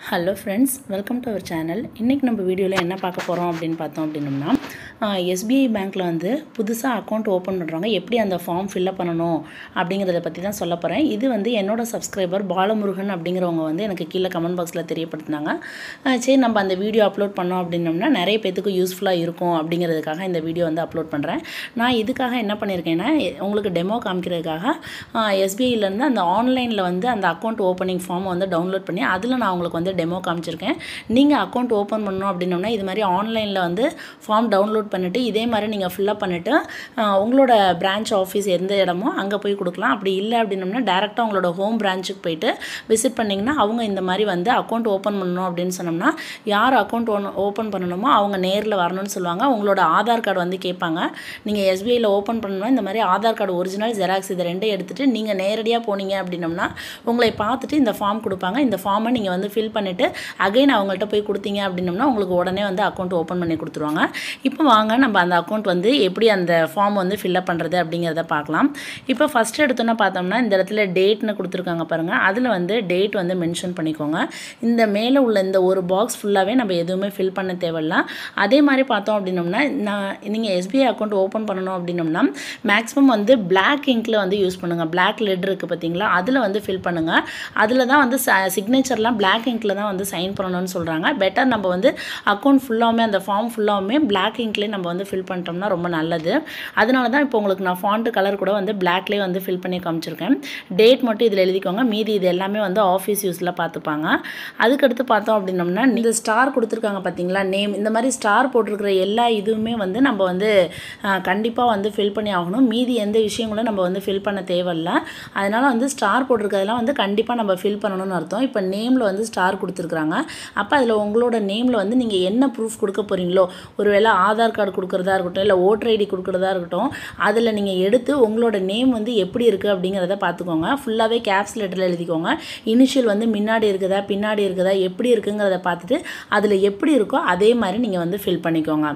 hello friends welcome to our channel இன்றைக்கி நம்ம வீடியோவில் என்ன பார்க்க போகிறோம் அப்படின்னு பார்த்தோம் அப்படின்னம்னா எஸ்பிஐ பேங்க்கில் வந்து புதுசாக அக்கௌண்ட் ஓப்பன் பண்ணுறவங்க எப்படி அந்த ஃபார்ம் ஃபில்அப் பண்ணணும் அப்படிங்கிறத பற்றி தான் சொல்ல போகிறேன் இது வந்து என்னோட சப்ஸ்கிரைபர் பாலமுருகன் அப்படிங்கிறவங்க வந்து எனக்கு கீழே கமெண்ட் பாக்ஸில் தெரியப்படுத்தினாங்க அஹ் சரி நம்ம அந்த வீடியோ அப்லோட் பண்ணோம் அப்படின்னம்னா நிறைய பேத்துக்கு யூஸ்ஃபுல்லாக இருக்கும் அப்படிங்கிறதுக்காக இந்த வீடியோ வந்து அப்லோட் பண்ணுறேன் நான் இதுக்காக என்ன பண்ணியிருக்கேன்னா எ- உங்களுக்கு டெமோ காமிக்கிறதுக்காக எஸ்பிஐலேருந்து அந்த ஆன்லைனில் வந்து அந்த அக்கௌண்ட் ஓப்பனிங் ஃபார்மை வந்து டவுன்லோட் பண்ணி அதில் நான் உங்களுக்கு வந்து டெமோ காமிச்சிருக்கேன் நீங்கள் அக்கௌண்ட் ஓப்பன் பண்ணணும் அப்படின்னோம்னா இது மாதிரி ஆன்லைனில் வந்து ஃபார்ம் டவுன்லோட் பண்ணிவிட்டு இதே மாதிரி நீங்கள் ஃபில்அப் பண்ணிவிட்டு உங்களோட பிரான்ச் ஆஃபீஸ் எந்த இடமோ அங்கே போய் கொடுக்கலாம் அப்படி இல்லை அப்படின்னோம்னா டேரெக்டாக உங்களோட ஹோம் பிரான்ச்சுக்கு போயிட்டு விசிட் பண்ணிங்கன்னா அவங்க இந்த மாதிரி வந்து அக்கௌண்ட் ஓப்பன் பண்ணணும் அப்படின்னு சொன்னோம்னா யார் அக்கௌண்ட் ஓப்பன் பண்ணணுமோ அவங்க நேரில் வரணும்னு சொல்லுவாங்க உங்களோட ஆதார் கார்டு வந்து கேட்பாங்க நீங்கள் எஸ்பிஐயில் ஓப்பன் பண்ணணும் இந்த மாதிரி ஆதார் கார்டு ஒரிஜினல் ஜெராக்ஸ் இது ரெண்டையும் எடுத்துகிட்டு நீங்கள் நேரடியாக போனீங்க அப்படின்னம்னா உங்களை பார்த்துட்டு இந்த ஃபார்ம் கொடுப்பாங்க இந்த ஃபார்மை நீங்கள் வந்து ஃபில் பண்ணிவிட்டு அகைன் அவங்கள்ட்ட போய் கொடுத்தீங்க அப்படின்னம்னா உங்களுக்கு உடனே வந்து அக்கௌண்ட் ஓப்பன் பண்ணி கொடுத்துருவாங்க இப்போ வாங்க நம்ம அந்த அக்கௌண்ட் வந்து எப்படி அந்த ஃபார்ம் வந்து ஃபில்அப் பண்ணுறது அப்படிங்கிறத பார்க்கலாம் இப்போ ஃபஸ்ட் எடுத்தோன்னே பார்த்தோம்னா இந்த இடத்துல டேட்னு கொடுத்துருக்காங்க பாருங்கள் அதில் வந்து டேட் வந்து மென்ஷன் பண்ணிக்கோங்க இந்த மேலே உள்ள இந்த ஒரு பாக்ஸ் ஃபுல்லாகவே நம்ம எதுவுமே ஃபில் பண்ண தேவையில்ல அதே மாதிரி பார்த்தோம் அப்படின்னம்னா நான் நீங்கள் எஸ்பிஐ அக்கௌண்ட் ஓப்பன் பண்ணணும் அப்படின்னம்னா மேக்ஸிமம் வந்து பிளாக் இங்க்கில் வந்து யூஸ் பண்ணுங்கள் பிளாக் லெட் இருக்குது பார்த்தீங்களா அதில் வந்து ஃபில் பண்ணுங்கள் அதில் தான் வந்து சிக்னேச்சர்லாம் பிளாக் இங்க்கில் தான் வந்து சைன் பண்ணணும்னு சொல்கிறாங்க பெட்டர் நம்ம வந்து அக்கௌண்ட் ஃபுல்லாகவுமே அந்த ஃபார்ம் ஃபுல்லாகவுமே பிளாக் இங்க்லேயே நம்ம வந்து ஃபில் பண்ணிட்டோம்னா ரொம்ப நல்லது அதனால தான் இப்போ உங்களுக்கு நான் ஃபாண்ட் கலர் கூட வந்து பிளாக்லேயே வந்து ஃபில் பண்ணி காமிச்சிருக்கேன் டேட் மட்டும் இதில் எழுதிக்கோங்க மீதி இது எல்லாமே வந்து ஆஃபீஸ் யூஸில் பார்த்துப்பாங்க அதுக்கடுத்து பார்த்தோம் அப்படின்னம்னா இந்த ஸ்டார் கொடுத்துருக்காங்க பார்த்தீங்களா நேம் இந்த மாதிரி ஸ்டார் போட்டிருக்கிற எல்லா இதுவுமே வந்து நம்ம வந்து கண்டிப்பாக வந்து ஃபில் பண்ணி ஆகணும் மீதி எந்த விஷயங்களும் நம்ம வந்து ஃபில் பண்ண தேவையில்ல அதனால் வந்து ஸ்டார் போட்டிருக்கிறதெல்லாம் வந்து கண்டிப்பாக நம்ம ஃபில் பண்ணணும்னு அர்த்தம் இப்போ நேமில் வந்து ஸ்டார் கொடுத்துருக்குறாங்க அப்போ அதில் உங்களோட நேமில் வந்து நீங்கள் என்ன ப்ரூஃப் கொடுக்க போகிறீங்களோ ஒருவேளை ஆதார் கார்டு கொடுக்குறதா இருக்கட்டும் இல்லை ஓட்டர் ஐடி கொடுக்குறதா இருக்கட்டும் அதில் நீங்கள் எடுத்து உங்களோட நேம் வந்து எப்படி இருக்குது அப்படிங்கிறத பார்த்துக்கோங்க ஃபுல்லாகவே கேப்ஸ் லெட்டரில் எழுதிக்கோங்க இனிஷியல் வந்து முன்னாடி இருக்குதா பின்னாடி இருக்குதா எப்படி இருக்குங்கிறத பார்த்துட்டு அதில் எப்படி இருக்கோ அதே மாதிரி நீங்கள் வந்து ஃபில் பண்ணிக்கோங்க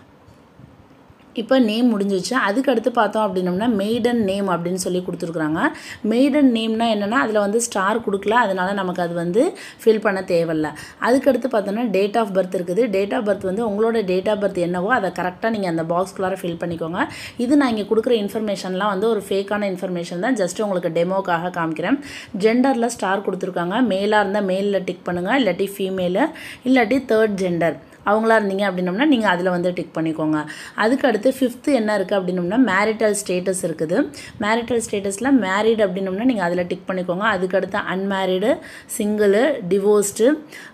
இப்போ நேம் முடிஞ்சிச்சு அதுக்கு அடுத்து பார்த்தோம் அப்படின்னம்னா மெய்டன் நேம் அப்படின்னு சொல்லி கொடுத்துருக்குறாங்க மெய்டன் நேம்னா என்னென்னா அதில் வந்து ஸ்டார் கொடுக்கல அதனால நமக்கு அது வந்து ஃபில் பண்ண தேவையில்ல அதுக்கடுத்து பார்த்தோன்னா டேட் ஆஃப் பர்த் இருக்குது டேட் ஆஃப் பர்த் வந்து உங்களோட டேட் ஆஃப் பர்த் என்னவோ அதை கரெக்டாக நீங்கள் அந்த பாக்ஸ்குள்ளார ஃபில் பண்ணிக்கோங்க இது நான் இங்கே கொடுக்குற இன்ஃபர்மேஷன்லாம் வந்து ஒரு ஃபேக்கான இன்ஃபர்மேஷன் தான் ஜஸ்ட் உங்களுக்கு டெமோக்காக காமிக்கிறேன் ஜெண்டரில் ஸ்டார் கொடுத்துருக்காங்க மேலாக இருந்தால் மேலில் டிக் பண்ணுங்கள் இல்லாட்டி ஃபீமேலு இல்லாட்டி தேர்ட் ஜெண்டர் அவங்களா இருந்தீங்க அப்படின்னம்னா நீங்கள் அதில் வந்து டிக் பண்ணிக்கோங்க அதுக்கு அடுத்து ஃபிஃப்த்து என்ன இருக்குது அப்படின்னம்னா மேரிட்டல் ஸ்டேட்டஸ் இருக்குது மேரிட்டல் ஸ்டேட்டஸில் மேரிட் அப்படின்னம்னா நீங்கள் அதில் டிக் பண்ணிக்கோங்க அதுக்கு அடுத்து அன்மேரிடு சிங்கிளு டிவோர்ஸ்டு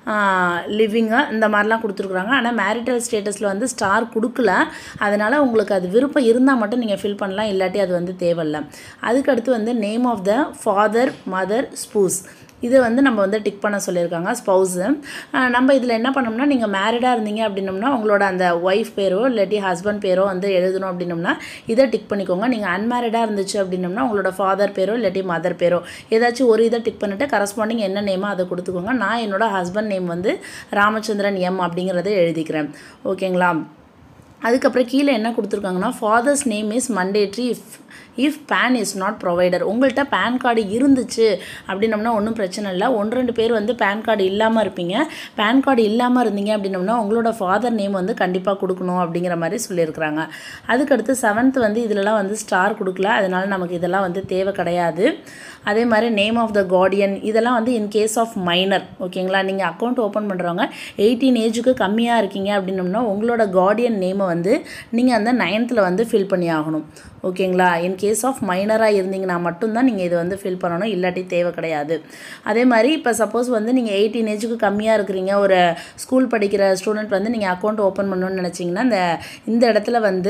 லிவிங்கு இந்த மாதிரிலாம் கொடுத்துருக்குறாங்க ஆனால் மேரிட்டல் ஸ்டேட்டஸில் வந்து ஸ்டார் கொடுக்கல அதனால் உங்களுக்கு அது விருப்பம் இருந்தால் மட்டும் நீங்கள் ஃபில் பண்ணலாம் இல்லாட்டி அது வந்து தேவையில்ல அதுக்கு அடுத்து வந்து name of the father mother spouse இது வந்து நம்ம வந்து டிக் பண்ண சொல்லியிருக்காங்க ஸ்பௌஸு நம்ம இதில் என்ன பண்ணோம்னா நீங்கள் மேரிடாக இருந்தீங்க அப்படின்னம்னா உங்களோட அந்த ஒய்ஃப் பேரோ இல்லாட்டி ஹஸ்பண்ட் பேரோ வந்து எழுதணும் அப்படின்னம்னா இதை டிக் பண்ணிக்கோங்க நீங்கள் அன்மேரிடாக இருந்துச்சு அப்படின்னம்னா உங்களோட ஃபாதர் பேரோ இல்லாட்டி மதர் பேரோ ஏதாச்சும் ஒரு இதை டிக் பண்ணிவிட்டு கரஸ்பாண்டிங் என்ன நேமோ அதை கொடுத்துக்கோங்க நான் என்னோட ஹஸ்பண்ட் நேம் வந்து ராமச்சந்திரன் எம் அப்படிங்கிறத எழுதிக்கிறேன் ஓகேங்களா அதுக்கப்புறம் கீழே என்ன கொடுத்துருக்காங்கன்னா father's name is mandatory if if PAN is not provider உங்கள்கிட்ட பேன் கார்டு இருந்துச்சு அப்படின்னம்னா ஒன்றும் பிரச்சனை இல்லை ஒன்று ரெண்டு பேர் வந்து பேன் கார்டு இல்லாமல் இருப்பீங்க பேன் கார்டு இல்லாமல் இருந்தீங்க அப்படின்னம்னா உங்களோட ஃபாதர் நேம் வந்து கண்டிப்பாக கொடுக்கணும் அப்படிங்கிற மாதிரி சொல்லியிருக்கிறாங்க அதுக்கடுத்து செவன்த் வந்து இதிலலாம் வந்து ஸ்டார் கொடுக்கல அதனால நமக்கு இதெல்லாம் வந்து தேவை கிடையாது அதே மாதிரி நேம் ஆஃப் த கார்டியன் இதெல்லாம் வந்து இன் கேஸ் ஆஃப் மைனர் ஓகேங்களா நீங்கள் அக்கௌண்ட் ஓப்பன் பண்ணுறவங்க எயிட்டீன் ஏஜுக்கு கம்மியாக இருக்கீங்க அப்படின்னம்னா உங்களோட கார்டியன் நேமை வந்து நீங்கள் அந்த நைன்த்தில் வந்து ஃபில் பண்ணி ஆகணும் ஓகேங்களா இன் கேஸ் ஆஃப் மைனராக இருந்தீங்கன்னா மட்டும்தான் நீங்கள் இது வந்து ஃபில் பண்ணணும் இல்லாட்டி தேவை கிடையாது அதே மாதிரி இப்போ சப்போஸ் வந்து நீங்கள் எயிட்டீன் ஏஜுக்கு கம்மியாக இருக்கிறீங்க ஒரு ஸ்கூல் படிக்கிற ஸ்டூடெண்ட் வந்து நீங்கள் அக்கௌண்ட் ஓப்பன் பண்ணணும்னு நினச்சிங்கன்னா இந்த இந்த இடத்துல வந்து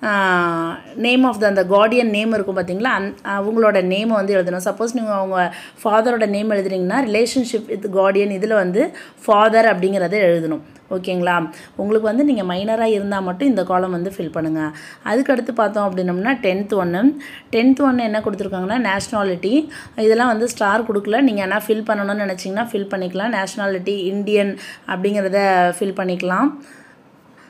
நேம் ஆஃப் த அந்த கார்டியன் நேம் இருக்கும் பார்த்தீங்களா அந் அவங்களோட நேமை வந்து எழுதணும் சப்போஸ் நீங்கள் அவங்க ஃபாதரோட நேம் எழுதுறீங்கன்னா ரிலேஷன்ஷிப் வித் கார்டியன் இதில் வந்து ஃபாதர் அப்படிங்கிறத எழுதணும் ஓகேங்களா உங்களுக்கு வந்து நீங்கள் மைனராக இருந்தால் மட்டும் இந்த காலம் வந்து ஃபில் பண்ணுங்கள் அதுக்கடுத்து பார்த்தோம் அப்படின்னம்னா டென்த் ஒன்று டென்த் ஒன்று என்ன கொடுத்துருக்காங்கன்னா நேஷ்னாலிட்டி இதெல்லாம் வந்து ஸ்டார் கொடுக்கல நீங்கள் என்ன ஃபில் பண்ணணும்னு நினச்சிங்கன்னா ஃபில் பண்ணிக்கலாம் நேஷ்னாலிட்டி இந்தியன் அப்படிங்கிறத ஃபில் பண்ணிக்கலாம்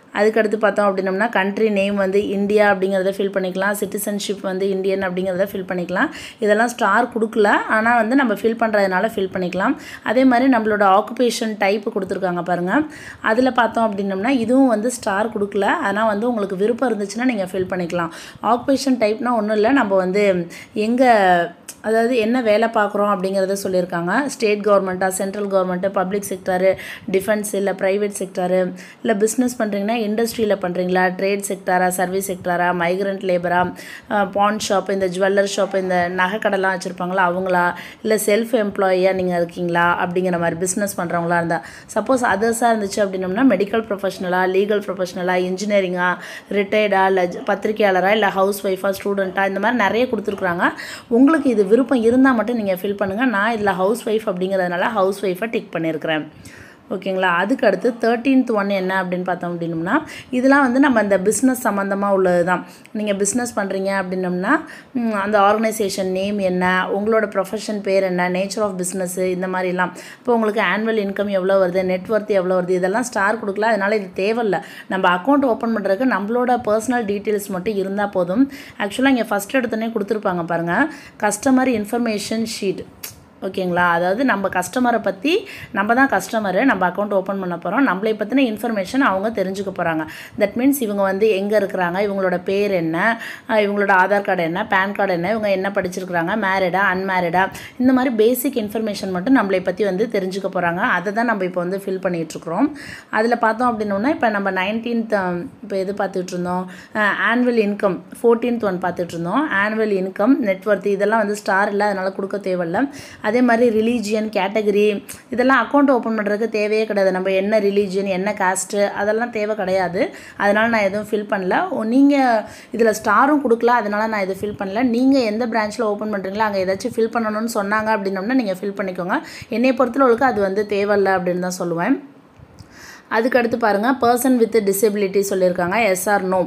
அதுக்கடுத்து பார்த்தோம் அப்படின்னம்னா கண்ட்ரி நேம் வந்து இந்தியா அப்படிங்கிறத ஃபில் பண்ணிக்கலாம் சிட்டிசன்ஷிப் வந்து இந்தியன் அப்படிங்கிறத ஃபில் பண்ணிக்கலாம் இதெல்லாம் ஸ்டார் கொடுக்கல ஆனால் வந்து நம்ம ஃபில் பண்ணுறதுனால ஃபில் பண்ணிக்கலாம் அதே மாதிரி நம்மளோட ஆக்குபேஷன் டைப் கொடுத்துருக்காங்க பாருங்கள் அதில் பார்த்தோம் அப்படின்னம்னா இதுவும் வந்து ஸ்டார் கொடுக்கல ஆனால் வந்து உங்களுக்கு விருப்பம் இருந்துச்சுன்னா நீங்கள் ஃபில் பண்ணிக்கலாம் ஆக்குபேஷன் டைப்னா ஒன்றும் இல்லை நம்ம வந்து எங்கே அதாவது என்ன வேலை பார்க்குறோம் அப்படிங்கிறத சொல்லியிருக்காங்க ஸ்டேட் கவர்மெண்ட்டா central government public sector defence இல்லை ப்ரைவேட் செக்டரு இல்லை பிஸ்னஸ் பண்ணுறீங்கன்னா இண்டஸ்ட்ரியில் பண்ணுறீங்களா ட்ரேட் செக்டாரா சர்வீஸ் செக்டாரா மைக்ரண்ட் லேபரா பான் ஷாப் இந்த ஜுவல்லர் ஷாப் இந்த நகைக்கடைலாம் வச்சுருப்பாங்களா அவங்களா இல்லை செல்ஃப் எம்ப்ளாயியாக நீங்கள் இருக்கீங்களா அப்படிங்கிற மாதிரி பிஸ்னஸ் பண்ணுறவங்களா இருந்தால் சப்போஸ் அதர்ஸாக இருந்துச்சு அப்படின்னம்னா மெடிக்கல் ப்ரொஃபஷனலா லீகல் ப்ரொஃபஷனலா இன்ஜினியரிங்கா ரிட்டையர்டா இல்லை பத்திரிகையாளரா இல்லை ஹவுஸ் ஒய்ஃபா ஸ்டூடெண்ட்டா இந்த மாதிரி நிறைய கொடுத்துருக்குறாங்க உங்களுக்கு இது விருப்பம் இருந்தால் மட்டும் நீங்கள் ஃபில் பண்ணுங்கள் நான் இதில் ஹவுஸ் ஒய்ஃப் அப்படிங்கிறதுனால ஹவுஸ் ஒய்ஃபை டிக் பண்ணியிருக்கிறேன் ஓகேங்களா அதுக்கு அடுத்து தேர்ட்டீன்த் ஒன் என்ன அப்படின்னு பார்த்தோம் அப்படின்னம்னா இதெல்லாம் வந்து நம்ம இந்த பிஸ்னஸ் சம்மந்தமாக உள்ளது தான் நீங்கள் பிஸ்னஸ் பண்ணுறீங்க அப்படின்னம்னா ம், அந்த ஆர்கனைசேஷன் நேம் என்ன உங்களோட ப்ரொஃபஷன் பேர் என்ன நேச்சர் ஆஃப் பிஸ்னஸ்ஸு இந்த மாதிரிலாம் இப்போ உங்களுக்கு ஆனுவல் இன்கம் எவ்வளோ வருது நெட்ஒர்த் எவ்வளோ வருது இதெல்லாம் ஸ்டார் கொடுக்கல அதனால் இது தேவையில்லை நம்ம அக்கௌண்ட் ஓப்பன் பண்ணுறதுக்கு நம்மளோட பர்சனல் டீட்டெயில்ஸ் மட்டும் இருந்தால் போதும் ஆக்சுவலாக இங்கே ஃபஸ்ட் எடுத்தோடனே கொடுத்துருப்பாங்க பாருங்கள் கஸ்டமர் இன்ஃபர்மேஷன் ஷீட் ஓகேங்களா அதாவது நம்ம கஸ்டமரை பற்றி நம்ம தான் கஸ்டமரு நம்ம அக்கௌண்ட் ஓப்பன் பண்ண போகிறோம் நம்மளை பற்றின இன்ஃபர்மேஷன் அவங்க தெரிஞ்சுக்க போகிறாங்க தட் மீன்ஸ் இவங்க வந்து எங்கே இருக்கிறாங்க இவங்களோட பேர் என்ன அஹ் இவங்களோட ஆதார் கார்டு என்ன பேன் கார்டு என்ன இவங்க என்ன படிச்சிருக்கிறாங்க மேரிடா அன்மேரிடா இந்த மாதிரி பேசிக் இன்ஃபர்மேஷன் மட்டும் நம்மளை பற்றி வந்து தெரிஞ்சுக்க போகிறாங்க அதை தான் நம்ம இப்போ வந்து ஃபில் பண்ணிகிட்ருக்குறோம் அதில் பார்த்தோம் அப்படின்னோன்னா இப்போ நம்ம நைன்டீன்த் இப்போ எது பார்த்துட்டு இருந்தோம் ஆனுவல் இன்கம் ஃபோர்டீன்த் ஒன் பார்த்துட்டு இருந்தோம் ஆனுவல் இன்கம் நெட்ஒர்த் இதெல்லாம் வந்து ஸ்டார் இல்லை அதனால் கொடுக்க தேவையில்ல அதே மாதிரி ரிலீஜியன் கேட்டகரி இதெல்லாம் அக்கௌண்ட் ஓப்பன் பண்ணுறதுக்கு தேவையே கிடையாது நம்ம என்ன ரிலீஜியன் என்ன காஸ்ட்டு அதெல்லாம் தேவை கிடையாது அதனால் நான் எதுவும் ஃபில் பண்ணல நீங்கள் இதில் ஸ்டாரும் கொடுக்கல அதனால் நான் எதுவும் ஃபில் பண்ணல நீங்கள் எந்த பிரான்ச்சில் ஓப்பன் பண்ணுறீங்களோ அங்கே ஏதாச்சும் ஃபில் பண்ணணும்னு சொன்னாங்க அப்படின்னோம்னா நீங்கள் ஃபில் பண்ணிக்கோங்க என்னை பொறுத்தளவுக்கு அது வந்து தேவையில்லை அப்படின்னு தான் சொல்லுவேன் அதுக்கு அடுத்து பாருங்கள் பர்சன் வித் டிசபிலிட்டி சொல்லியிருக்காங்க எஸ்ஆர் நோ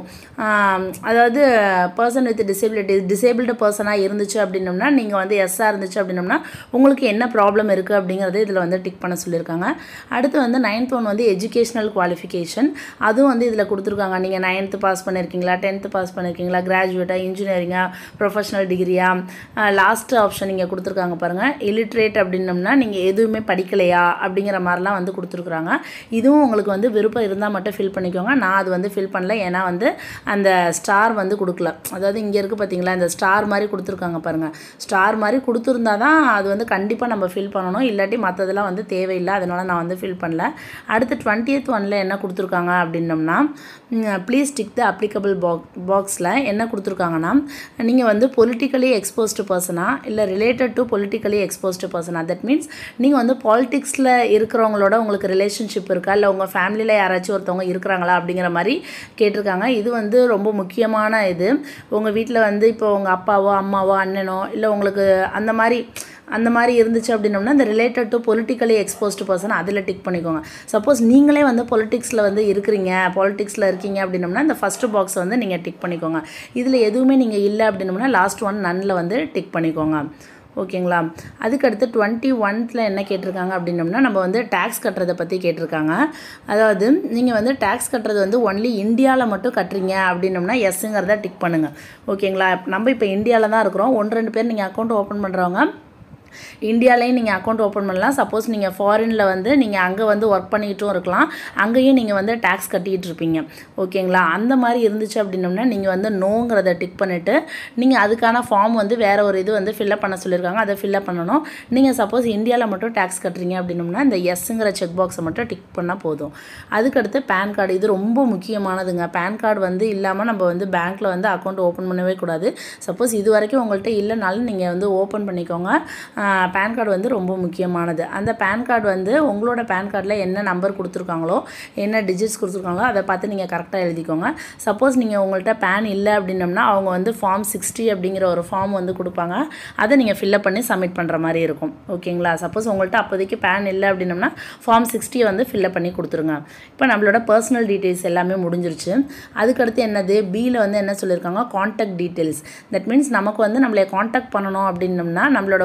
அதாவது பர்சன் வித் டிசபிலிட்டி டிசேபிள்டு பர்சனாக இருந்துச்சு அப்படின்னம்னா நீங்கள் வந்து எஸ்ஆர் இருந்துச்சு அப்படின்னம்னா உங்களுக்கு என்ன ப்ராப்ளம் இருக்குது அப்படிங்கிறது இதில் வந்து டிக் பண்ண சொல்லியிருக்காங்க அடுத்து வந்து நைன்த் ஒன் வந்து எஜுகேஷ்னல் குவாலிஃபிகேஷன் அதுவும் வந்து இதில் கொடுத்துருக்காங்க நீங்கள் நைன்த்து பாஸ் பண்ணியிருக்கீங்களா டென்த்து பாஸ் பண்ணியிருக்கீங்களா கிராஜுவேட்டாக இன்ஜினியரிங்கா ப்ரொஃபஷனல் டிகிரியா லாஸ்ட் ஆப்ஷன் நீங்கள் கொடுத்துருக்காங்க பாருங்கள் இலிட்ரேட் அப்படின்னம்னா நீங்கள் எதுவுமே படிக்கலையா அப்படிங்கிற மாதிரிலாம் வந்து கொடுத்துருக்குறாங்க இதுவும் உங்களுக்கு வந்து விருப்பம் இருந்தால் மட்டும் ஃபில் பண்ணிக்கோங்க நான் அது வந்து ஃபில் பண்ணல ஏன்னா வந்து அந்த ஸ்டார் வந்து கொடுக்கல அதாவது இங்கே இருக்குது பார்த்தீங்களா இந்த ஸ்டார் மாதிரி கொடுத்துருக்காங்க பாருங்கள் ஸ்டார் மாதிரி கொடுத்துருந்தா தான் அது வந்து கண்டிப்பாக நம்ம ஃபில் பண்ணணும் இல்லாட்டி மற்றதெல்லாம் வந்து தேவையில்லை அதனால நான் வந்து ஃபில் பண்ணல அடுத்து டுவெண்ட்டியத் ஒனில் என்ன கொடுத்துருக்காங்க அப்படின்னம்னா please tick the applicable box பாக்ஸில் என்ன கொடுத்துருக்காங்கன்னா நீங்கள் வந்து பொலிட்டிக்கலி எக்ஸ்போஸ்டு பர்சனா இல்லை ரிலேட்டட் டு பொலிட்டிக்கலி எக்ஸ்போஸ்டு பர்சனா தட் மீன்ஸ் நீங்கள் வந்து பாலிடிக்ஸில் இருக்கிறவங்களோட உங்களுக்கு ரிலேஷன்ஷிப் இருக்கா இல்லை உங்கள் ஃபேமிலியில் யாராச்சும் ஒருத்தவங்க இருக்கிறாங்களா அப்படிங்கிற மாதிரி கேட்டிருக்காங்க இது வந்து ரொம்ப முக்கியமான இது உங்கள் வீட்டில் வந்து இப்போ உங்கள் அப்பாவோ அம்மாவோ அண்ணனோ இல்லை உங்களுக்கு அந்த மாதிரி அந்த மாதிரி இருந்துச்சு அப்படின்னோம்னா இந்த related to politically exposed person அதில் டிக் பண்ணிக்கோங்க சப்போஸ் நீங்களே வந்து பொலிட்டிக்ஸில் வந்து இருக்கிறீங்க பாலிட்டிக்ஸில் இருக்கீங்க அப்படின்னோம்னா இந்த ஃபஸ்ட்டு பாக்ஸை வந்து நீங்கள் டிக் பண்ணிக்கோங்க இதில் எதுவுமே நீங்கள் இல்லை அப்படின்னோம்னா லாஸ்ட் ஒன் நன்னில் வந்து டிக் பண்ணிக்கோங்க ஓகேங்களா அதுக்கடுத்து டுவெண்ட்டி ஒன்த்தில் என்ன கேட்டிருக்காங்க அப்படின்னோம்னா நம்ம வந்து டேக்ஸ் கட்டுறதை பற்றி கேட்டிருக்காங்க அதாவது நீங்கள் வந்து டேக்ஸ் கட்டுறது வந்து ஒன்லி இந்தியாவில் மட்டும் கட்டுறீங்க அப்படின்னோம்னா எஸ்ஸுங்கிறத டிக் பண்ணுங்கள் ஓகேங்களா நம்ம இப்போ இந்தியாவில் தான் இருக்கிறோம் ஒன்று ரெண்டு பேர் நீங்கள் அக்கௌண்ட் ஓப்பன் பண்ணுறவங்க இந்தியாலேயும் நீங்கள் அக்கௌண்ட் ஓப்பன் பண்ணலாம் சப்போஸ் நீங்கள் ஃபாரினில் வந்து நீங்கள் அங்கே வந்து ஒர்க் பண்ணிக்கிட்டும் இருக்கலாம் அங்கேயும் நீங்கள் வந்து டேக்ஸ் கட்டிக்கிட்டு இருப்பீங்க ஓகேங்களா அந்த மாதிரி இருந்துச்சு அப்படின்னோம்னா நீங்கள் வந்து நோங்கிறத டிக் பண்ணிவிட்டு நீங்கள் அதுக்கான ஃபார்ம் வந்து வேறு ஒரு இது வந்து ஃபில்அப் பண்ண சொல்லியிருக்காங்க அதை ஃபில்அப் பண்ணணும் நீங்கள் சப்போஸ் இந்தியாவில் மட்டும் டேக்ஸ் கட்டுறீங்க அப்படின்னோம்னா இந்த எஸ்ஸுங்கிற செக் பாக்ஸை மட்டும் டிக் பண்ணால் போதும் அதுக்கடுத்து பேன் கார்டு இது ரொம்ப முக்கியமானதுங்க பேன் கார்டு வந்து இல்லாமல் நம்ம வந்து பேங்க்கில் வந்து அக்கௌண்ட் ஓப்பன் பண்ணவே கூடாது சப்போஸ் இது வரைக்கும் உங்கள்கிட்ட இல்லைனாலும் நீங்கள் வந்து ஓப்பன் பண்ணிக்கோங்க பேன் கார்டு வந்து ரொம்ப முக்கியமானது அந்த பேன் கார்டு வந்து உங்களோட பேன் கார்டில் என்ன நம்பர் கொடுத்துருக்காங்களோ என்ன டிஜிட்ஸ் கொடுத்துருக்காங்களோ அதை பார்த்து நீங்கள் கரெக்டாக எழுதிக்கோங்க சப்போஸ் நீங்கள் உங்கள்கிட்ட பேன் இல்லை அப்படின்னம்னா அவங்க வந்து ஃபார்ம் சிக்ஸ்டி அப்படிங்கிற ஒரு ஃபார்ம் வந்து கொடுப்பாங்க அதை நீங்கள் ஃபில்அப் பண்ணி சப்மிட் பண்ணுற மாதிரி இருக்கும் ஓகேங்களா சப்போஸ் உங்கள்கிட்ட அப்போதைக்கு பேன் இல்லை அப்படின்னம்னா ஃபார்ம் சிக்ஸ்டியை வந்து ஃபில்அப் பண்ணி கொடுத்துருங்க இப்போ நம்மளோட பர்சனல் டீட்டெயில்ஸ் எல்லாமே முடிஞ்சிருச்சு அதுக்கடுத்து என்னது பியில் வந்து என்ன சொல்லியிருக்காங்க காண்டாக்ட் டீட்டெயில்ஸ் தட் மீன்ஸ் நமக்கு வந்து நம்மளை காண்டாக்ட் பண்ணணும் அப்படின்னம்னா நம்மளோட ஃபோன் நம்பர்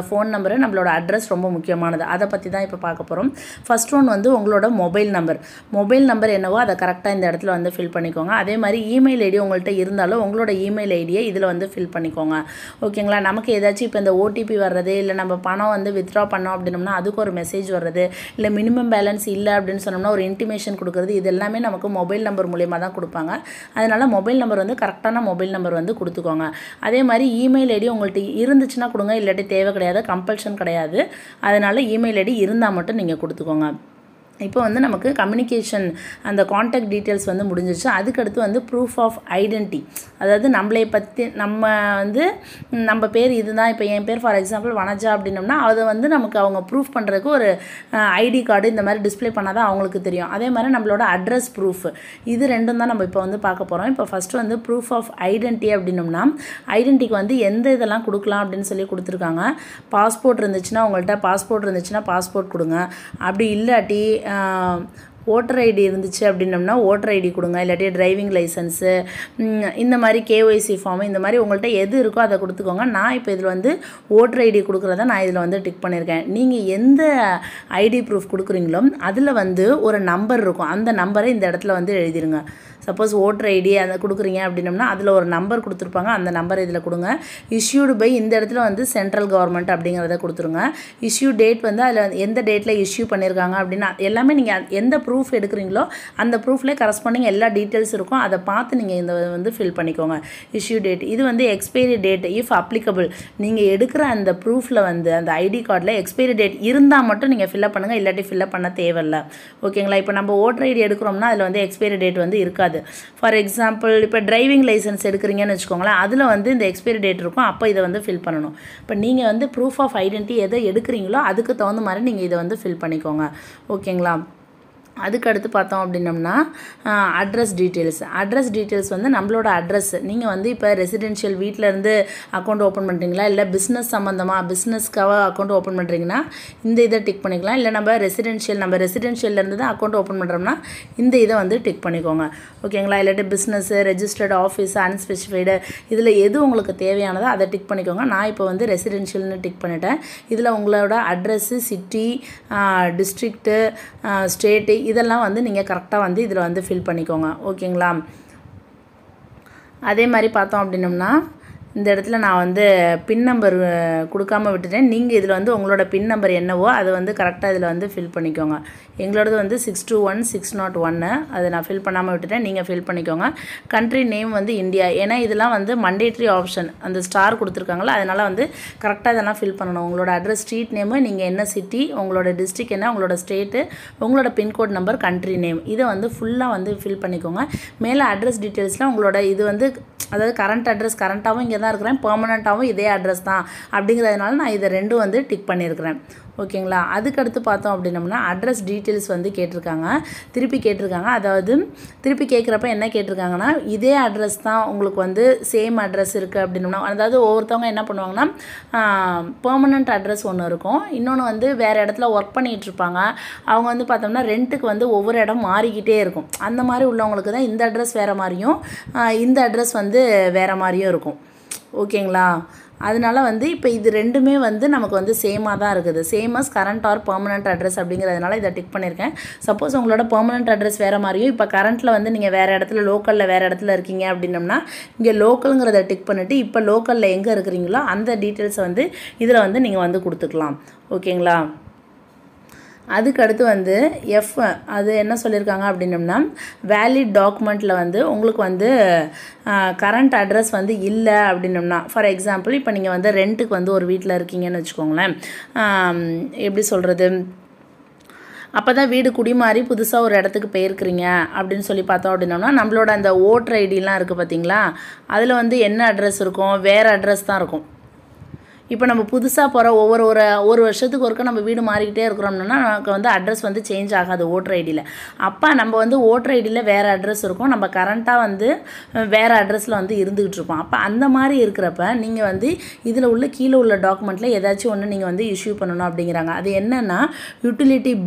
நம்பரு நம்மளோட அட்ரஸ் ரொம்ப முக்கியமானது அதை பற்றி தான் இப்போ பார்க்க போகிறோம் ஃபர்ஸ்ட் ஒன் வந்து உங்களோட மொபைல் நம்பர் மொபைல் நம்பர் என்னவோ அதை கரெக்டாக இந்த இடத்துல வந்து ஃபில் பண்ணிக்கோங்க அதே மாதிரி இமெயில் ஐடி உங்கள்கிட்ட இருந்தாலும் உங்களோட இமெயில் ஐடியை இதில் வந்து ஃபில் பண்ணிக்கோங்க ஓகேங்களா நமக்கு ஏதாச்சும் இப்போ இந்த ஓடிபி வர்றது இல்லை நம்ம பணம் வந்து வித்ட்ரா பண்ணோம் அப்படின்னம்னா அதுக்கு ஒரு மெசேஜ் வர்றது இல்லை மினிமம் பேலன்ஸ் இல்லை அப்படின்னு சொன்னோம்னா ஒரு இன்டிமேஷன் கொடுக்குறது இது எல்லாமே நமக்கு மொபைல் நம்பர் மூலியமாக தான் கொடுப்பாங்க அதனால் மொபைல் நம்பர் வந்து கரெக்டான மொபைல் நம்பர் வந்து கொடுத்துக்கோங்க அதே மாதிரி இமெயில் ஐடி உங்கள்கிட்ட இருந்துச்சுன்னா கொடுங்க இல்லாட்டி தேவை கிடையாது கம்பல்ஷன் கிடையாது அதனால் இமெயில் ஐடி இருந்தால் மட்டும் நீங்கள் கொடுத்துக்கோங்க இப்போ வந்து நமக்கு கம்யூனிகேஷன் அந்த காண்டாக்ட் டீட்டெயில்ஸ் வந்து முடிஞ்சிருச்சு அதுக்கடுத்து வந்து ப்ரூஃப் ஆஃப் ஐடென்டி அதாவது நம்மளை பற்றி நம்ம வந்து நம்ம பேர் இதுதான் இப்போ என் பேர் ஃபார் எக்ஸாம்பிள் வனஜா அப்படின்னம்னா அதை வந்து நமக்கு அவங்க ப்ரூஃப் பண்ணுறதுக்கு ஒரு ஐடி கார்டு இந்த மாதிரி டிஸ்ப்ளே பண்ணால் தான் அவங்களுக்கு தெரியும் அதே மாதிரி நம்மளோட அட்ரஸ் ப்ரூஃப் இது ரெண்டும் தான் நம்ம இப்போ வந்து பார்க்க போகிறோம் இப்போ ஃபஸ்ட்டு வந்து ப்ரூஃப் ஆஃப் ஐடென்டி அப்படின்னம்னா ஐடென்டிக்கு வந்து எந்த இதெல்லாம் கொடுக்கலாம் அப்படின்னு சொல்லி கொடுத்துருக்காங்க பாஸ்போர்ட் இருந்துச்சுன்னா உங்கள்கிட்ட பாஸ்போர்ட் இருந்துச்சுன்னா பாஸ்போர்ட் கொடுங்க அப்படி இல்லாட்டி ஓட்டர் ஐடி இருந்துச்சு அப்படின்னம்னா ஓட்டர் ஐடி கொடுங்க இல்லாட்டி டிரைவிங் லைசன்ஸு இந்த மாதிரி கேஒய்சி ஃபார்மு இந்த மாதிரி உங்கள்கிட்ட எது இருக்கோ அதை கொடுத்துக்கோங்க நான் இப்போ இதில் வந்து ஓட்டர் ஐடி கொடுக்குறத நான் இதில் வந்து டிக் பண்ணியிருக்கேன் நீங்கள் எந்த ஐடி ப்ரூஃப் கொடுக்குறீங்களோ அதில் வந்து ஒரு நம்பர் இருக்கும் அந்த நம்பரை இந்த இடத்துல வந்து எழுதிருங்க சப்போஸ் ஓட்டர் ஐடி அதை கொடுக்குறீங்க அப்படின்னம்னா அதில் ஒரு நம்பர் கொடுத்துருப்பாங்க அந்த நம்பர் இதில் கொடுங்க இஷ்யூடு பை இந்த இடத்துல வந்து சென்ட்ரல் கவர்மெண்ட் அப்படிங்கிறத கொடுத்துருங்க இஷ்யூ டேட் வந்து அதில் எந்த டேட்டில் இஷ்யூ பண்ணியிருக்காங்க அப்படின்னா எல்லாமே நீங்கள் எந்த ப்ரூஃப் எடுக்கிறீங்களோ அந்த ப்ரூஃப்லேயே கரஸ்பாண்டிங் எல்லா டீட்டெயில்ஸ் இருக்கும் அதை பார்த்து நீங்கள் இந்த வந்து ஃபில் பண்ணிக்கோங்க இஷ்யூ டேட் இது வந்து எக்ஸ்பைரி டேட் இஃப் அப்ளிகபிள் நீங்கள் எடுக்கிற அந்த ப்ரூஃபில் வந்து அந்த ஐடி கார்டில் எக்ஸ்பைரி டேட் இருந்தால் மட்டும் நீங்கள் ஃபில்அப் பண்ணுங்கள் இல்லாட்டி ஃபில்அப் பண்ண தேவையில்ல ஓகேங்களா இப்போ நம்ம ஓட்டர் ஐடி எடுக்கிறோம்னா அதில் வந்து எக்ஸ்பைரி டேட் வந்து இருக்காது ஃபார் எக்ஸாம்பிள் இப்போ டிரைவிங் லைசன்ஸ் எடுக்கிறீங்கன்னு வச்சுக்கோங்களேன் அதில் வந்து இந்த எக்ஸ்பைரி டேட் இருக்கும் அப்போ இதை வந்து ஃபில் பண்ணணும் இப்போ நீங்கள் வந்து ப்ரூஃப் ஆஃப் ஐடென்டி எதை எடுக்கிறீங்களோ அதுக்கு தகுந்த மாதிரி நீங்கள் இதை வந்து ஃபில் பண்ணிக்கோங்க ஓகேங்களா அதுக்கு அடுத்து பார்த்தோம் அப்படின்னம்னா அட்ரஸ் டீட்டெயில்ஸ் அட்ரஸ் டீட்டெயில்ஸ் வந்து நம்மளோட அட்ரஸ் நீங்கள் வந்து இப்போ ரெசிடென்ஷியல் வீட்டிலேருந்து அக்கௌண்ட் ஓப்பன் பண்ணுறீங்களா இல்லை பிஸ்னஸ் சம்மந்தமாக பிஸ்னஸ்க்காக அக்கௌண்ட் ஓப்பன் பண்ணுறீங்கன்னா இந்த இதை டிக் பண்ணிக்கலாம் இல்லை நம்ம ரெசிடென்ஷியல் நம்ம ரெசிடென்ஷியல்லேருந்து தான் அக்கௌண்ட் ஓப்பன் பண்ணுறோம்னா இந்த இதை வந்து டிக் பண்ணிக்கோங்க ஓகேங்களா இல்லாட்டி பிஸ்னஸ்ஸு ரெஜிஸ்டர்ட் ஆஃபீஸ் அன்ஸ்பெசிஃபைடு இதில் எது உங்களுக்கு தேவையானதோ அதை டிக் பண்ணிக்கோங்க நான் இப்போ வந்து ரெசிடென்ஷியல்னு டிக் பண்ணிட்டேன் இதில் உங்களோட அட்ரஸ்ஸு சிட்டி டிஸ்ட்ரிக்ட்டு ஸ்டேட்டு இதெல்லாம் வந்து நீங்கள் கரெக்டாக வந்து இதில் வந்து ஃபில் பண்ணிக்கோங்க ஓகேங்களா அதே மாதிரி பார்த்தோம் அப்படின்னம்னா இந்த இடத்துல நான் வந்து பின் நம்பர் கொடுக்காம விட்டுட்டேன் நீங்கள் இதில் வந்து உங்களோட பின் நம்பர் என்னவோ அதை வந்து கரெக்டாக இதில் வந்து ஃபில் பண்ணிக்கோங்க எங்களோடது வந்து six two one six nought ஒன்று அதை நான் ஃபில் பண்ணாமல் விட்டுட்டேன் நீங்கள் ஃபில் பண்ணிக்கோங்க கண்ட்ரி நேம் வந்து இந்தியா ஏன்னா இதெல்லாம் வந்து மண்டேட்ரி ஆப்ஷன் அந்த ஸ்டார் கொடுத்துருக்காங்களா அதனால் வந்து கரெக்டாக இதெல்லாம் ஃபில் பண்ணணும் உங்களோட அட்ரஸ் ஸ்ட்ரீட் நேமு நீங்கள் என்ன சிட்டி உங்களோட டிஸ்ட்ரிக் என்ன உங்களோட ஸ்டேட்டு உங்களோட பின்கோட் நம்பர் கண்ட்ரி நேம் இதை வந்து ஃபுல்லாக வந்து ஃபில் பண்ணிக்கோங்க மேலே அட்ரஸ் டீட்டெயில்ஸில் உங்களோட இது வந்து அதாவது கரண்ட் அட்ரஸ் கரண்ட்டாகவும் இங்கே தான் இருக்கிறேன் பெர்மனண்ட்டாகவும் இதே அட்ரஸ் தான் அப்படிங்கிறதுனால நான் இதை ரெண்டும் வந்து டிக் பண்ணியிருக்கிறேன் ஓகேங்களா அதுக்கடுத்து பார்த்தோம் அப்படின்னம்னா அட்ரஸ் டீட்டெயில்ஸ் வந்து கேட்டிருக்காங்க திருப்பி கேட்டிருக்காங்க அதாவது திருப்பி கேட்குறப்ப என்ன கேட்டிருக்காங்கன்னா இதே அட்ரஸ் தான் உங்களுக்கு வந்து சேம் அட்ரஸ் இருக்குது அப்படின்னம்னா அதாவது ஒவ்வொருத்தவங்க என்ன பண்ணுவாங்கன்னா பெர்மனண்ட் அட்ரஸ் ஒன்று இருக்கும் இன்னொன்று வந்து வேறு இடத்துல ஒர்க் பண்ணிகிட்டு இருப்பாங்க அவங்க வந்து பார்த்தோம்னா ரெண்ட்டுக்கு வந்து ஒவ்வொரு இடம் மாறிக்கிட்டே இருக்கும் அந்த மாதிரி உள்ளவங்களுக்கு தான் இந்த அட்ரஸ் வேறு மாதிரியும் இந்த அட்ரஸ் வந்து வேறு மாதிரியும் இருக்கும் ஓகேங்களா அதனால வந்து இப்போ இது ரெண்டுமே வந்து நமக்கு வந்து சேமாக தான் இருக்குது same as current or permanent address அப்படிங்கிறதுனால இதை டிக் பண்ணியிருக்கேன் சப்போஸ் உங்களோட பெர்மனண்ட் அட்ரஸ் வேறு மாதிரியும் இப்போ கரண்ட்டில் வந்து நீங்கள் வேறு இடத்துல லோக்கலில் வேறு இடத்துல இருக்கீங்க அப்படின்னம்னா இங்கே லோக்கலுங்கிறத டிக் பண்ணிவிட்டு இப்போ லோக்கலில் எங்கே இருக்கிறீங்களோ அந்த டீட்டெயில்ஸை வந்து இதில் வந்து நீங்கள் வந்து கொடுத்துக்கலாம் ஓகேங்களா அதுக்கு அடுத்து வந்து எஃப் அது என்ன சொல்லியிருக்காங்க அப்படின்னம்னா வேலிட் டாக்குமெண்ட்டில் வந்து உங்களுக்கு வந்து கரண்ட் அட்ரஸ் வந்து இல்லை அப்படின்னம்னா ஃபார் எக்ஸாம்பிள் இப்போ நீங்கள் வந்து ரெண்ட்டுக்கு வந்து ஒரு வீட்டில் இருக்கீங்கன்னு வச்சுக்கோங்களேன் எப்படி சொல்கிறது அப்போ தான் வீடு குடிமாறி புதுசாக ஒரு இடத்துக்கு போயிருக்கிறீங்க அப்படின்னு சொல்லி பார்த்தோம் அப்படின்னோம்னா நம்மளோட அந்த ஓட்டர் ஐடிலாம் இருக்குது பார்த்தீங்களா அதில் வந்து என்ன அட்ரஸ் இருக்கும் வேறு அட்ரஸ் தான் இருக்கும் இப்போ நம்ம புதுசாக போகிற ஒவ்வொரு ஒரு ஒரு வருஷத்துக்கு ஒருக்க நம்ம வீடு மாறிக்கிட்டே இருக்கிறோம்னா நமக்கு வந்து அட்ரஸ் வந்து சேஞ்ச் ஆகாது ஓட்டர் ஐடியில் அப்போ நம்ம வந்து ஓட்டர் ஐடியில் வேறு அட்ரஸ் இருக்கும் நம்ம கரண்ட்டாக வந்து வேறு அட்ரஸில் வந்து இருந்துக்கிட்டு இருப்போம் அப்போ அந்த மாதிரி இருக்கிறப்ப நீங்கள் வந்து இதில் உள்ள கீழே உள்ள டாக்குமெண்ட்டில் ஏதாச்சும் ஒன்று நீங்கள் வந்து இஷ்யூ பண்ணணும் அப்படிங்கிறாங்க அது என்னென்னா யூட்டிலிட்டி பில்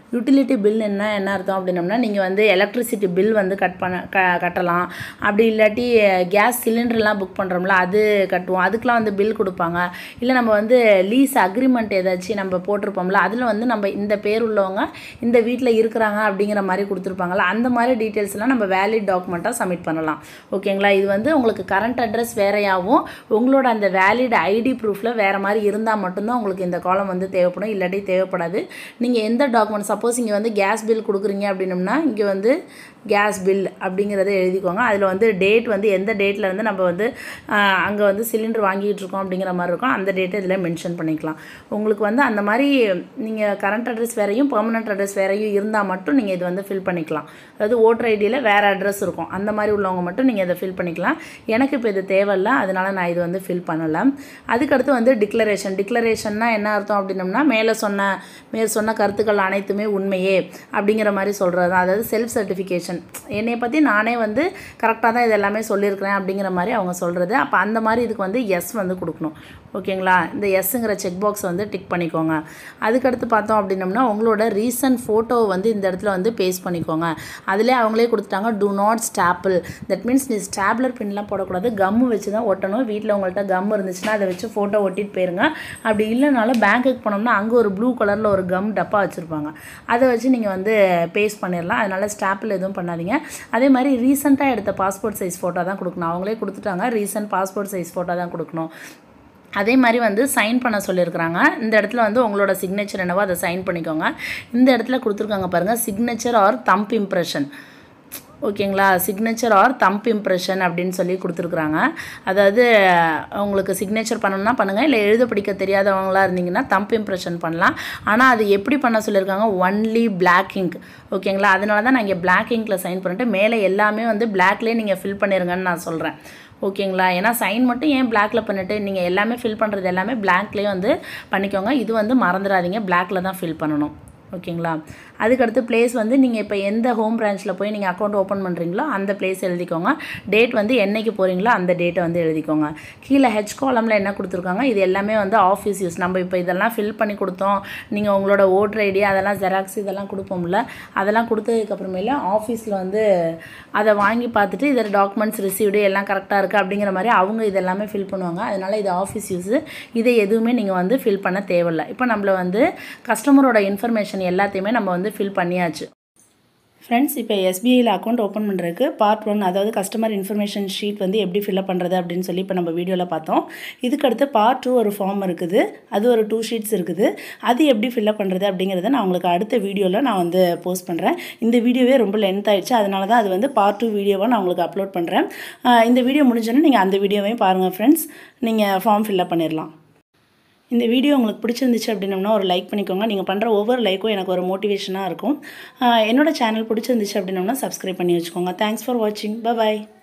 யூட்டிலிட்டி பில் என்ன என்ன அர்த்தம் அப்படின்னம்னா நீங்கள் வந்து எலக்ட்ரிசிட்டி பில் வந்து கட் பண்ண க கட்டலாம் அப்படி இல்லாட்டி கேஸ் சிலிண்டர்லாம் புக் பண்ணுறோம்ல அது கட்டுவோம் அதுக்கெலாம் வந்து பில் கொடுப்பாங்க இல்லை நம்ம வந்து லீஸ் அக்ரிமெண்ட் ஏதாச்சும் நம்ம போட்டிருப்போம்ல அதில் வந்து நம்ம இந்த பேர் உள்ளவங்க இந்த வீட்டில் இருக்கிறாங்க அப்படிங்கிற மாதிரி கொடுத்துருப்பாங்கல்ல அந்த மாதிரி டீட்டெயில்ஸ்லாம் நம்ம வேலிட் டாக்குமெண்ட்டாக சப்மிட் பண்ணலாம் ஓகேங்களா இது வந்து உங்களுக்கு கரண்ட் அட்ரஸ் வேறையாகவும் உங்களோட அந்த வேலிட் ஐடி ப்ரூஃபில் வேறு மாதிரி இருந்தால் மட்டும்தான் உங்களுக்கு இந்த காலம் வந்து தேவைப்படும் இல்லாட்டி தேவைப்படாது நீங்கள் எந்த டாக்குமெண்ட் சப்போஸ் இங்கே வந்து கேஸ் பில் கொடுக்குறீங்க அப்படின்னம்னா இங்கே வந்து கேஸ் பில் அப்படிங்கிறத எழுதிக்கோங்க அதில் வந்து டேட் வந்து எந்த டேட்டில் இருந்து நம்ம வந்து அங்கே வந்து சிலிண்டர் வாங்கிட்டு இருக்கோம் அப்படிங்கிற மாதிரி இருக்கும் அந்த டேட்டை இதில் மென்ஷன் பண்ணிக்கலாம் உங்களுக்கு வந்து அந்த மாதிரி நீங்கள் கரண்ட் அட்ரஸ் வேறையும் பெர்மனெண்ட் அட்ரஸ் வேறையும் இருந்தால் மட்டும் நீங்கள் இது வந்து ஃபில் பண்ணிக்கலாம் அதாவது ஓட்டர் ஐடியில் வேறு அட்ரஸ் இருக்கும் அந்த மாதிரி உள்ளவங்க மட்டும் நீங்கள் இதை ஃபில் பண்ணிக்கலாம் எனக்கு இப்போ இது தேவையில்ல அதனால் நான் இது வந்து ஃபில் பண்ணலை அதுக்கடுத்து வந்து டிக்ளரேஷன் டிக்ளரேஷன்னா என்ன அர்த்தம் அப்படின்னம்னா மேலே சொன்ன மேல் சொன்ன கருத்துக்கள் அனைத்துமே உண்மையே அப்படிங்கிற மாதிரி சொல்கிறது தான் அதாவது செல்ஃப் சர்டிஃபிகேஷன் என்னை பற்றி நானே வந்து கரெக்டாக தான் இது எல்லாமே சொல்லியிருக்கிறேன் அப்படிங்கிற மாதிரி அவங்க சொல்கிறது அப்போ அந்த மாதிரி இதுக்கு வந்து எஸ் வந்து கொடுக்கணும் ஓகேங்களா இந்த எஸ்ஸுங்கிற செக் பாக்ஸ் வந்து டிக் பண்ணிக்கோங்க அதுக்கடுத்து பார்த்தோம் அப்படின்னம்னா உங்களோட ரீசன்ட் ஃபோட்டோவை வந்து இந்த இடத்துல வந்து பேஸ்ட் பண்ணிக்கோங்க அதிலே அவங்களே கொடுத்துட்டாங்க do not staple that means நீ ஸ்டாப்லர் பின்லாம் போடக்கூடாது கம்மு வச்சு தான் ஒட்டணும் வீட்டில் உங்கள்கிட்ட கம் இருந்துச்சுன்னா அதை வச்சு ஃபோட்டோ ஒட்டிட்டு போயிருங்க அப்படி இல்லைனாலும் பேங்க்குக்கு போனோம்னா அங்கே ஒரு ப்ளூ கலரில் ஒரு கம் டப்பா வச்சுருப்பாங்க அதை வச்சு நீங்கள் வந்து பேஸ்ட் பண்ணிடலாம் அதனால் ஸ்டாப்பிள் எதுவும் பண்ணாதீங்க அதே மாதிரி ரீசெண்டாக எடுத்த பாஸ்போர்ட் சைஸ் ஃபோட்டோ தான் கொடுக்கணும் அவங்களே கொடுத்துட்டாங்க ரீசெண்ட் பாஸ்போர்ட் சைஸ் ஃபோட்டோ தான் கொடுக்கணும் அதே மாதிரி வந்து சைன் பண்ண சொல்லியிருக்கிறாங்க இந்த இடத்துல வந்து உங்களோட சிக்னேச்சர் என்னவோ அதை சைன் பண்ணிக்கோங்க இந்த இடத்துல கொடுத்துருக்காங்க பாருங்கள் சிக்னேச்சர் ஆர் தம்ப் இம்ப்ரெஷன் ஓகேங்களா சிக்னேச்சர் ஆர் தம்ப் இம்ப்ரெஷன் அப்படின்னு சொல்லி கொடுத்துருக்குறாங்க அதாவது உங்களுக்கு சிக்னேச்சர் பண்ணணும்னா பண்ணுங்கள் இல்லை எழுத படிக்க தெரியாதவங்களா இருந்தீங்கன்னா தம்ப் இம்ப்ரெஷன் பண்ணலாம் ஆனால் அது எப்படி பண்ண சொல்லியிருக்காங்க ஒன்லி பிளாக் இங்க் ஓகேங்களா அதனால தான் நான் இங்கே பிளாக் இங்கில் சைன் பண்ணிட்டு மேலே எல்லாமே வந்து பிளாக்லேயே நீங்கள் ஃபில் பண்ணிடுங்கன்னு நான் சொல்கிறேன் ஓகேங்களா ஏன்னா சைன் மட்டும் ஏன் பிளாக்ல பண்ணிவிட்டு நீங்கள் எல்லாமே ஃபில் பண்ணுறது எல்லாமே பிளாக்லேயே வந்து பண்ணிக்கோங்க இது வந்து மறந்துடாதீங்க பிளாக்ல தான் ஃபில் பண்ணணும் ஓகேங்களா அதுக்கடுத்து பிளேஸ் வந்து நீங்கள் இப்போ எந்த ஹோம் பிரான்ச்சில் போய் நீங்கள் அக்கௌண்ட் ஓப்பன் பண்ணுறீங்களோ அந்த பிளேஸ் எழுதிக்கோங்க டேட் வந்து என்னைக்கு போகிறீங்களோ அந்த டேட்டை வந்து எழுதிக்கோங்க கீழே ஹெச் காலமில் என்ன கொடுத்துருக்காங்க இது எல்லாமே வந்து ஆஃபீஸ் யூஸ் நம்ம இப்போ இதெல்லாம் ஃபில் பண்ணி கொடுத்தோம் நீங்கள் உங்களோட ஓட்டர் ஐடி அதெல்லாம் ஜெராக்ஸ் இதெல்லாம் கொடுப்போம்ல அதெல்லாம் கொடுத்ததுக்கப்புறமேல ஆஃபீஸில் வந்து அதை வாங்கி பார்த்துட்டு இதில் டாக்குமெண்ட்ஸ் ரிசீவ்டு எல்லாம் கரெக்டாக இருக்குது அப்படிங்கிற மாதிரி அவங்க இதெல்லாமே ஃபில் பண்ணுவாங்க அதனால் இது ஆஃபீஸ் யூஸு இதை எதுவுமே நீங்கள் வந்து ஃபில் பண்ண தேவையில்லை இப்போ நம்மள வந்து கஸ்டமரோட இன்ஃபர்மேஷன் எல்லாத்தையுமே நம்ம வந்து ஃபில் பண்ணியாச்சு ஃப்ரெண்ட்ஸ் இப்போ எஸ்பிஐயில் அக்கௌண்ட் ஓப்பன் பண்ணுறதுக்கு பார்ட் ஒன் அதாவது கஸ்டமர் இன்ஃபர்மேஷன் ஷீட் வந்து எப்படி ஃபில்அப் பண்ணுறது அப்படின்னு சொல்லி இப்போ நம்ம வீடியோவில் பார்த்தோம் இதுக்கடுத்து பார்ட் டூ ஒரு ஃபார்ம் இருக்குது அது ஒரு டூ ஷீட்ஸ் இருக்குது அது எப்படி ஃபில்அப் பண்ணுறது அப்படிங்கிறத நான் உங்களுக்கு அடுத்த வீடியோவில் நான் வந்து போஸ்ட் பண்ணுறேன் இந்த வீடியோவே ரொம்ப லென்த் ஆயிடுச்சு அதனால தான் அது வந்து பார்ட் டூ வீடியோவாக நான் உங்களுக்கு அப்லோட் பண்ணுறேன் இந்த வீடியோ முடிஞ்சோன்னே நீங்கள் அந்த வீடியோவையும் பாருங்கள் ஃப்ரெண்ட்ஸ் நீங்கள் ஃபார்ம் ஃபில்அப் பண்ணிடலாம் இந்த வீடியோ உங்களுக்கு பிடிச்சிருந்துச்சு அப்படின்னம்னா ஒரு லைக் பண்ணிக்கோங்க நீங்கள் பண்ணுற ஒவ்வொரு லைக்கும் எனக்கு ஒரு மோட்டிவேஷனாக இருக்கும் என்னோட சேனல் பிடிச்சிருந்துச்சு அப்படின்னம்னா சப்ஸ்கிரைப் பண்ணி வச்சுக்கோங்க தேங்க்ஸ் ஃபார் வாட்சிங் பாய்